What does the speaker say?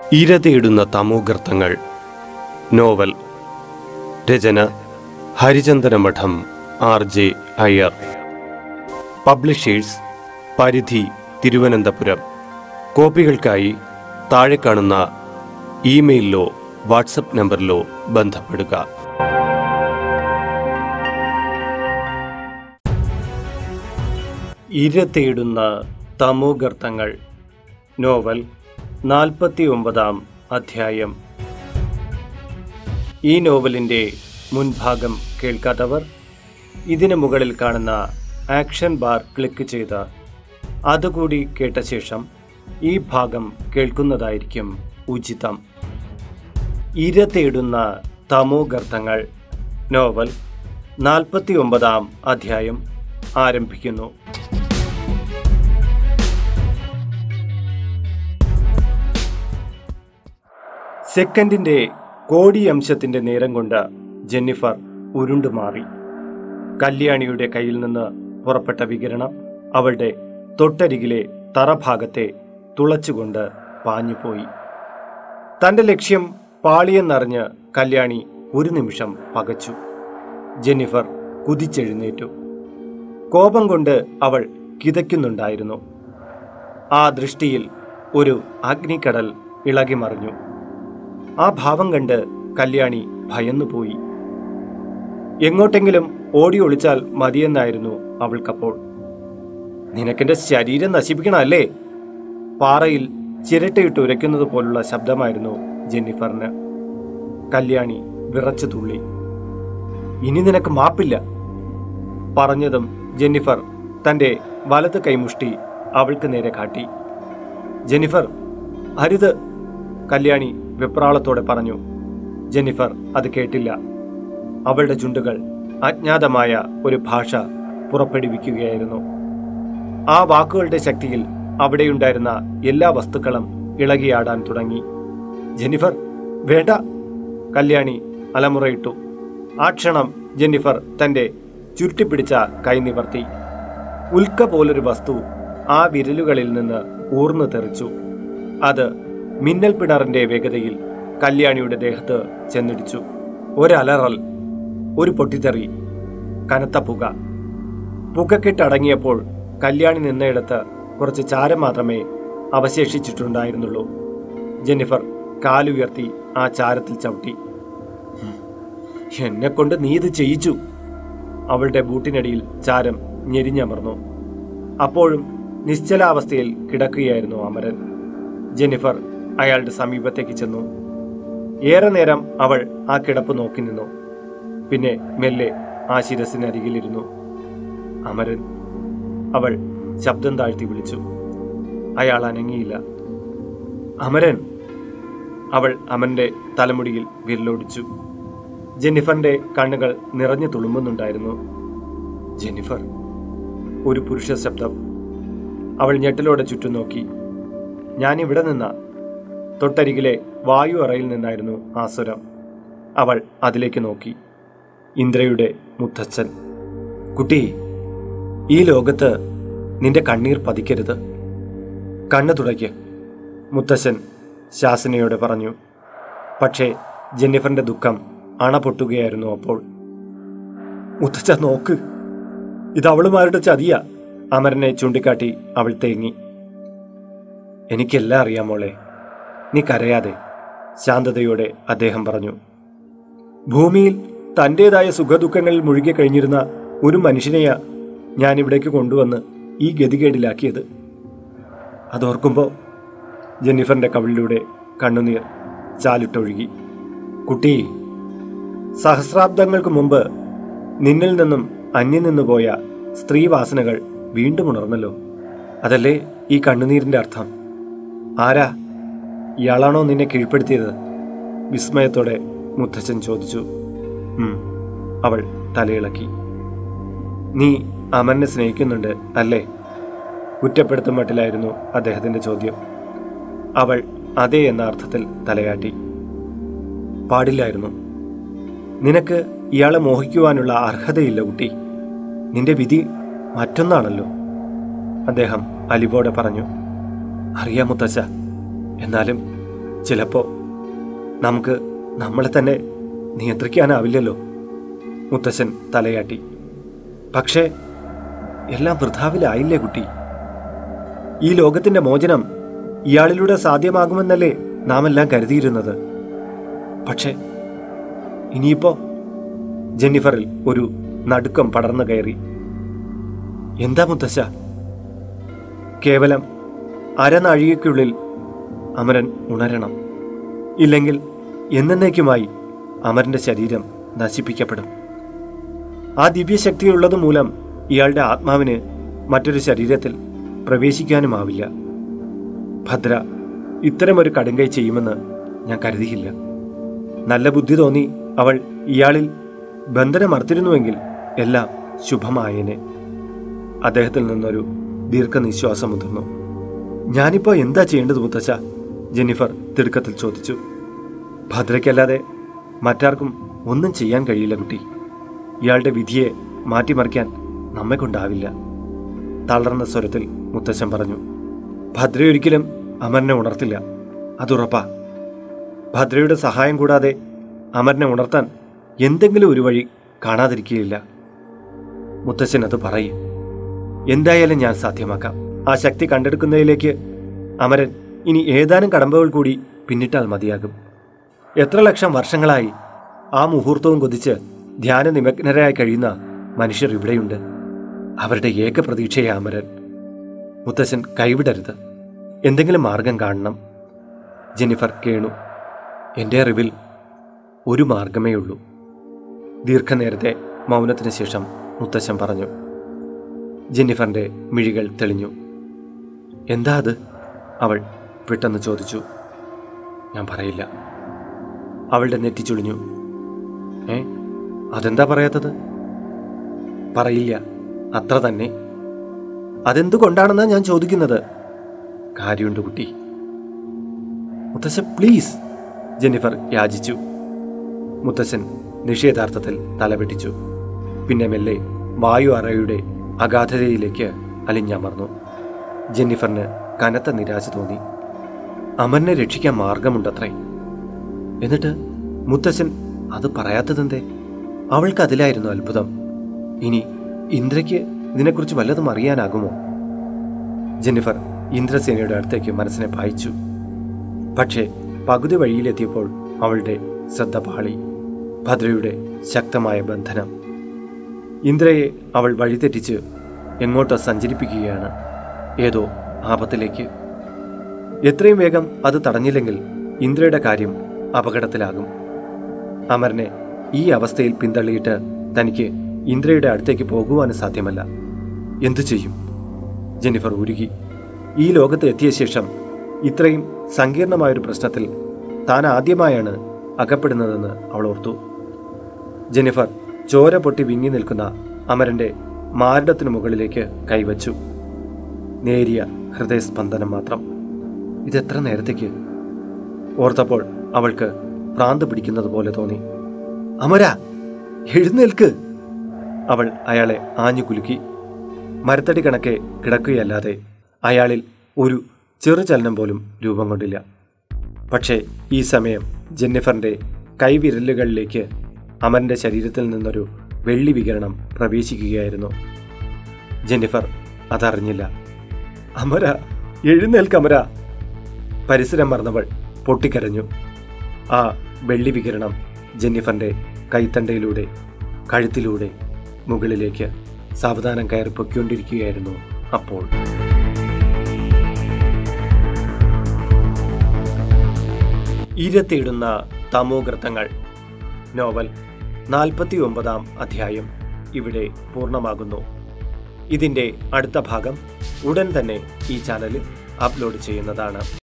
ഇര തേടുന്ന തമോഗർത്തങ്ങൾ നോവൽ രചന ഹരിചന്ദനമഠം R J Iyer publishers Paridhi Thiruvananthapuram കോപ്പികൾക്കായി താഴെ കാണുന്ന ഇമെയിലിലോ വാട്സപ്പ് നമ്പറിലോ ബന്ധപ്പെടുക ഇര തേടുന്ന തമോഗർത്തങ്ങൾ നോവൽ നാൽപ്പത്തി ഒമ്പതാം അധ്യായം ഈ നോവലിൻ്റെ മുൻഭാഗം കേൾക്കാത്തവർ ഇതിന് മുകളിൽ കാണുന്ന ആക്ഷൻ ബാർ ക്ലിക്ക് ചെയ്ത് അതുകൂടി കേട്ട ശേഷം ഈ ഭാഗം കേൾക്കുന്നതായിരിക്കും ഉചിതം ഇര തേടുന്ന തമോഗർത്തങ്ങൾ നോവൽ നാൽപ്പത്തി ഒമ്പതാം അധ്യായം ആരംഭിക്കുന്നു സെക്കൻഡിന്റെ കോടി അംശത്തിന്റെ നേരം കൊണ്ട് ജെന്നിഫർ ഉരുണ്ടുമാറി കല്യാണിയുടെ കയ്യിൽ നിന്ന് പുറപ്പെട്ട വികിരണം അവളുടെ തൊട്ടരികിലെ തറഭാഗത്തെ തുളച്ചുകൊണ്ട് പാഞ്ഞുപോയി തന്റെ ലക്ഷ്യം പാളിയെന്നറിഞ്ഞ് കല്യാണി ഒരു നിമിഷം പകച്ചു ജെന്നിഫർ കുതിച്ചെഴുന്നേറ്റു കോപം കൊണ്ട് അവൾ കിതയ്ക്കുന്നുണ്ടായിരുന്നു ആ ദൃഷ്ടിയിൽ ഒരു അഗ്നിക്കടൽ ഇളകിമറിഞ്ഞു ആ ഭാവം കണ്ട് കല്യാണി ഭയന്നുപോയി എങ്ങോട്ടെങ്കിലും ഓടി ഒളിച്ചാൽ മതിയെന്നായിരുന്നു അവൾക്കപ്പോൾ നിനക്കെന്റെ ശരീരം നശിപ്പിക്കണമല്ലേ പാറയിൽ ചിരട്ടയിട്ട് ഉരയ്ക്കുന്നത് പോലുള്ള ശബ്ദമായിരുന്നു ജെന്നിഫറിന് കല്യാണി വിറച്ചു തുള്ളി ഇനി നിനക്ക് മാപ്പില്ല പറഞ്ഞതും ജെന്നിഫർ തന്റെ വലത് കൈമുഷ്ടി അവൾക്ക് നേരെ കാട്ടി ജെന്നിഫർ അരുത് കല്യാണി വെപ്രാളത്തോടെ പറഞ്ഞു ജെന്നിഫർ അത് കേട്ടില്ല അവളുടെ ചുണ്ടുകൾ അജ്ഞാതമായ ഒരു ഭാഷ പുറപ്പെടുവിക്കുകയായിരുന്നു ആ വാക്കുകളുടെ ശക്തിയിൽ അവിടെയുണ്ടായിരുന്ന എല്ലാ വസ്തുക്കളും ഇളകിയാടാൻ തുടങ്ങി ജെന്നിഫർ വേണ്ട കല്യാണി അലമുറയിട്ടു ആ ക്ഷണം ജെന്നിഫർ തന്റെ ചുരുട്ടിപ്പിടിച്ച കൈ നിവർത്തി ഉൽക്ക പോലൊരു വസ്തു ആ വിരലുകളിൽ നിന്ന് ഊർന്നു തെറിച്ചു അത് മിന്നൽ പിണറിന്റെ വേഗതയിൽ കല്യാണിയുടെ ദേഹത്ത് ചെന്നിടിച്ചു ഒരലറൽ ഒരു പൊട്ടിത്തെറി കനത്ത പുക പുകക്കെട്ടടങ്ങിയപ്പോൾ കല്യാണി നിന്നയിടത്ത് കുറച്ച് ചാരം മാത്രമേ അവശേഷിച്ചിട്ടുണ്ടായിരുന്നുള്ളൂ ജെന്നിഫർ കാലുയർത്തി ആ ചാരത്തിൽ ചവിട്ടി എന്നെ കൊണ്ട് നീ ഇത് ചെയ്യിച്ചു അവളുടെ ബൂട്ടിനടിയിൽ ചാരം ഞെരിഞ്ഞമർന്നു അപ്പോഴും നിശ്ചലാവസ്ഥയിൽ കിടക്കുകയായിരുന്നു അമരൻ ജെന്നിഫർ അയാളുടെ സമീപത്തേക്ക് ചെന്നു ഏറെ നേരം അവൾ ആ കിടപ്പ് നോക്കി നിന്നു പിന്നെ മെല്ലെ ആ ശിരസിനരികിലിരുന്നു അമരൻ അവൾ ശബ്ദം താഴ്ത്തി വിളിച്ചു അയാൾ അനങ്ങിയില്ല അമരൻ അവൾ അമന്റെ തലമുടിയിൽ വിരലോടിച്ചു ജെന്നിഫറിന്റെ കണ്ണുകൾ നിറഞ്ഞു തുളുമ്പുന്നുണ്ടായിരുന്നു ജെന്നിഫർ ഒരു പുരുഷ ശബ്ദം അവൾ ഞെട്ടലോടെ ചുറ്റും നോക്കി ഞാൻ ഇവിടെ നിന്ന തൊട്ടരികിലെ വായു അറയിൽ നിന്നായിരുന്നു ആ സ്വരം അവൾ അതിലേക്ക് നോക്കി ഇന്ദ്രയുടെ മുത്തച്ഛൻ കുട്ടി ഈ ലോകത്ത് നിന്റെ കണ്ണീർ പതിക്കരുത് കണ്ണു തുടയ്ക്ക് മുത്തശ്ശൻ ശാസനയോടെ പറഞ്ഞു പക്ഷേ ജെന്നിഫറിന്റെ ദുഃഖം അണ പൊട്ടുകയായിരുന്നു അപ്പോൾ മുത്തച്ഛ നോക്ക് ഇത് അവളുമാരുടെ ചതിയ അമരനെ ചൂണ്ടിക്കാട്ടി അവൾ തേങ്ങി എനിക്കെല്ലാം അറിയാം മോളെ നീ കരയാതെ ശാന്തതയോടെ അദ്ദേഹം പറഞ്ഞു ഭൂമിയിൽ തൻ്റെതായ സുഖദുഃഖങ്ങളിൽ മുഴുകി കഴിഞ്ഞിരുന്ന ഒരു മനുഷ്യനെയാ ഞാൻ ഇവിടേക്ക് കൊണ്ടുവന്ന് ഈ ഗതികേടിലാക്കിയത് അതോർക്കുമ്പോൾ ജെന്നിഫറിന്റെ കവിളിലൂടെ കണ്ണുനീർ ചാലിട്ടൊഴുകി കുട്ടി സഹസ്രാബ്ദങ്ങൾക്ക് മുമ്പ് നിന്നിൽ നിന്നും അന്യം നിന്നു പോയ സ്ത്രീവാസനകൾ വീണ്ടും ഉണർന്നല്ലോ അതല്ലേ ഈ കണ്ണുനീരിന്റെ അർത്ഥം ആരാ ഇയാളാണോ നിന്നെ കീഴ്പ്പെടുത്തിയത് വിസ്മയത്തോടെ മുത്തച്ഛൻ ചോദിച്ചു ഉം, അവൾ തലയിളക്കി നീ അമരനെ സ്നേഹിക്കുന്നുണ്ട് അല്ലേ കുറ്റപ്പെടുത്തും മട്ടിലായിരുന്നു അദ്ദേഹത്തിന്റെ ചോദ്യം അവൾ അതെ എന്ന അർത്ഥത്തിൽ തലയാട്ടി പാടില്ലായിരുന്നു നിനക്ക് ഇയാളെ മോഹിക്കുവാനുള്ള അർഹതയില്ല കുട്ടി നിന്റെ വിധി മറ്റൊന്നാണല്ലോ അദ്ദേഹം അലിവോടെ പറഞ്ഞു അറിയാം മുത്തച്ഛ എന്നാലും ചിലപ്പോൾ നമുക്ക് നമ്മളെ തന്നെ നിയന്ത്രിക്കാനാവില്ലല്ലോ മുത്തശ്ശൻ തലയാട്ടി പക്ഷേ എല്ലാം വൃഥാവിലായില്ലേ കുട്ടി ഈ ലോകത്തിന്റെ മോചനം ഇയാളിലൂടെ സാധ്യമാകുമെന്നല്ലേ നാം എല്ലാം കരുതിയിരുന്നത് പക്ഷേ ഇനിയിപ്പോ ജെന്നിഫറിൽ ഒരു നടുക്കം പടർന്നു കയറി എന്താ മുത്തശ്ശ കേവലം അരനാഴികയ്ക്കുള്ളിൽ അമരൻ ഉണരണം ഇല്ലെങ്കിൽ എന്നേക്കുമായി അമരന്റെ ശരീരം നശിപ്പിക്കപ്പെടും ആ ദിവ്യശക്തിയുള്ളത് മൂലം ഇയാളുടെ ആത്മാവിന് മറ്റൊരു ശരീരത്തിൽ പ്രവേശിക്കാനുമാവില്ല ഭദ്ര ഇത്തരമൊരു കടുങ്കൈ ചെയ്യുമെന്ന് ഞാൻ കരുതിയില്ല നല്ല ബുദ്ധി തോന്നി അവൾ ഇയാളിൽ ബന്ധനമർത്തിരുന്നുവെങ്കിൽ എല്ലാം ശുഭമായേനെ അദ്ദേഹത്തിൽ നിന്നൊരു ദീർഘനിശ്വാസം മുതിർന്നു ഞാനിപ്പോ എന്താ ചെയ്യേണ്ടത് മുത്തശ്ശ ജെന്നിഫർ തിടുക്കത്തിൽ ചോദിച്ചു ഭദ്രയ്ക്കല്ലാതെ മറ്റാർക്കും ഒന്നും ചെയ്യാൻ കഴിയില്ല കുട്ടി ഇയാളുടെ വിധിയെ മാറ്റിമറിക്കാൻ നമ്മെ കൊണ്ടാവില്ല തളർന്ന സ്വരത്തിൽ മുത്തശ്ശൻ പറഞ്ഞു ഭദ്ര ഒരിക്കലും അമരനെ ഉണർത്തില്ല അതുറപ്പാ ഭദ്രയുടെ സഹായം കൂടാതെ അമരനെ ഉണർത്താൻ എന്തെങ്കിലും ഒരു വഴി കാണാതിരിക്കുകയില്ല മുത്തശ്ശൻ അത് പറയും എന്തായാലും ഞാൻ സാധ്യമാക്കാം ആ ശക്തി കണ്ടെടുക്കുന്നതിലേക്ക് അമരൻ ഇനി ഏതാനും കടമ്പകൾ കൂടി പിന്നിട്ടാൽ മതിയാകും എത്ര ലക്ഷം വർഷങ്ങളായി ആ മുഹൂർത്തവും കൊതിച്ച് ധ്യാന നിമഗ്നരായി കഴിയുന്ന മനുഷ്യർ ഇവിടെയുണ്ട് അവരുടെ ഏക പ്രതീക്ഷയെ അമരൻ മുത്തശ്ശൻ കൈവിടരുത് എന്തെങ്കിലും മാർഗം കാണണം ജെന്നിഫർ കേണു എൻ്റെ അറിവിൽ ഒരു മാർഗമേ ഉള്ളൂ ദീർഘനേരത്തെ മൗനത്തിന് ശേഷം മുത്തശ്ശൻ പറഞ്ഞു ജെന്നിഫറിന്റെ മിഴികൾ തെളിഞ്ഞു എന്താ അത് അവൾ പെട്ടെന്ന് ചോദിച്ചു ഞാൻ പറയില്ല അവളുടെ നെറ്റി ചുളിഞ്ഞു ഏ അതെന്താ പറയാത്തത് പറയില്ല അത്ര തന്നെ അതെന്തുകൊണ്ടാണെന്നാ ഞാൻ ചോദിക്കുന്നത് കാര്യമുണ്ട് കുട്ടി മുത്തശ്ശൻ പ്ലീസ് ജെന്നിഫർ യാചിച്ചു മുത്തശ്ശൻ നിഷേധാർത്ഥത്തിൽ തലവെട്ടിച്ചു പിന്നെ മെല്ലെ വായു അറയുടെ അഗാധതയിലേക്ക് അലിഞ്ഞമർന്നു ജെന്നിഫറിന് കനത്ത നിരാശ തോന്നി അമരനെ രക്ഷിക്കാൻ മാർഗമുണ്ടത്രേ എന്നിട്ട് മുത്തശ്ശൻ അത് പറയാത്തതെന്തേ അവൾക്ക് അതിലായിരുന്നു അത്ഭുതം ഇനി ഇന്ദ്രയ്ക്ക് ഇതിനെക്കുറിച്ച് വല്ലതും അറിയാനാകുമോ ജെന്നിഫർ ഇന്ദ്രസേനയുടെ അടുത്തേക്ക് മനസ്സിനെ പായിച്ചു പക്ഷേ പകുതി വഴിയിലെത്തിയപ്പോൾ അവളുടെ ശ്രദ്ധ പാളി ഭദ്രയുടെ ശക്തമായ ബന്ധനം ഇന്ദ്രയെ അവൾ വഴിതെറ്റിച്ച് എങ്ങോട്ടോ സഞ്ചരിപ്പിക്കുകയാണ് ഏതോ ആപത്തിലേക്ക് എത്രയും വേഗം അത് തടഞ്ഞില്ലെങ്കിൽ ഇന്ദ്രയുടെ കാര്യം അപകടത്തിലാകും അമരനെ ഈ അവസ്ഥയിൽ പിന്തള്ളിയിട്ട് തനിക്ക് ഇന്ദ്രയുടെ അടുത്തേക്ക് പോകുവാനും സാധ്യമല്ല എന്തു ചെയ്യും ജെന്നിഫർ ഉരുകി ഈ ലോകത്ത് എത്തിയ ശേഷം ഇത്രയും സങ്കീർണമായൊരു പ്രശ്നത്തിൽ താൻ ആദ്യമായാണ് അകപ്പെടുന്നതെന്ന് അവൾ ഓർത്തു ജെന്നിഫർ ചോര പൊട്ടി വിങ്ങി നിൽക്കുന്ന അമരന്റെ മാരടത്തിനു മുകളിലേക്ക് കൈവച്ചു നേരിയ ഹൃദയസ്പന്ദനം മാത്രം ഇതെത്ര നേരത്തേക്ക് ഓർത്തപ്പോൾ അവൾക്ക് ഭ്രാന്ത് പിടിക്കുന്നത് പോലെ തോന്നി അമര എഴുന്നേൽക്ക് അവൾ അയാളെ ആഞ്ഞു കുലുക്കി മരത്തടി കണക്കെ കിടക്കുകയല്ലാതെ അയാളിൽ ഒരു ചെറുചലനം പോലും രൂപം കൊണ്ടില്ല പക്ഷേ ഈ സമയം ജെന്നിഫറിന്റെ കൈവിരലുകളിലേക്ക് അമരന്റെ ശരീരത്തിൽ നിന്നൊരു വെള്ളി വികിരണം പ്രവേശിക്കുകയായിരുന്നു ജെന്നിഫർ അതറിഞ്ഞില്ല അമര എഴുന്നേൽക്കമര പരിസരം മറന്നവൾ പൊട്ടിക്കരഞ്ഞു ആ വെള്ളി വികിരണം ജെന്നിഫറിന്റെ കൈത്തണ്ടയിലൂടെ കഴുത്തിലൂടെ മുകളിലേക്ക് സാവധാനം കയറി പൊയ്ക്കൊണ്ടിരിക്കുകയായിരുന്നു അപ്പോൾ ഇരത്തിയിടുന്ന തമോഗർത്തങ്ങൾ നോവൽ നാൽപ്പത്തി ഒമ്പതാം അധ്യായം ഇവിടെ പൂർണ്ണമാകുന്നു ഇതിൻ്റെ അടുത്ത ഭാഗം ഉടൻ തന്നെ ഈ ചാനലിൽ അപ്ലോഡ് ചെയ്യുന്നതാണ്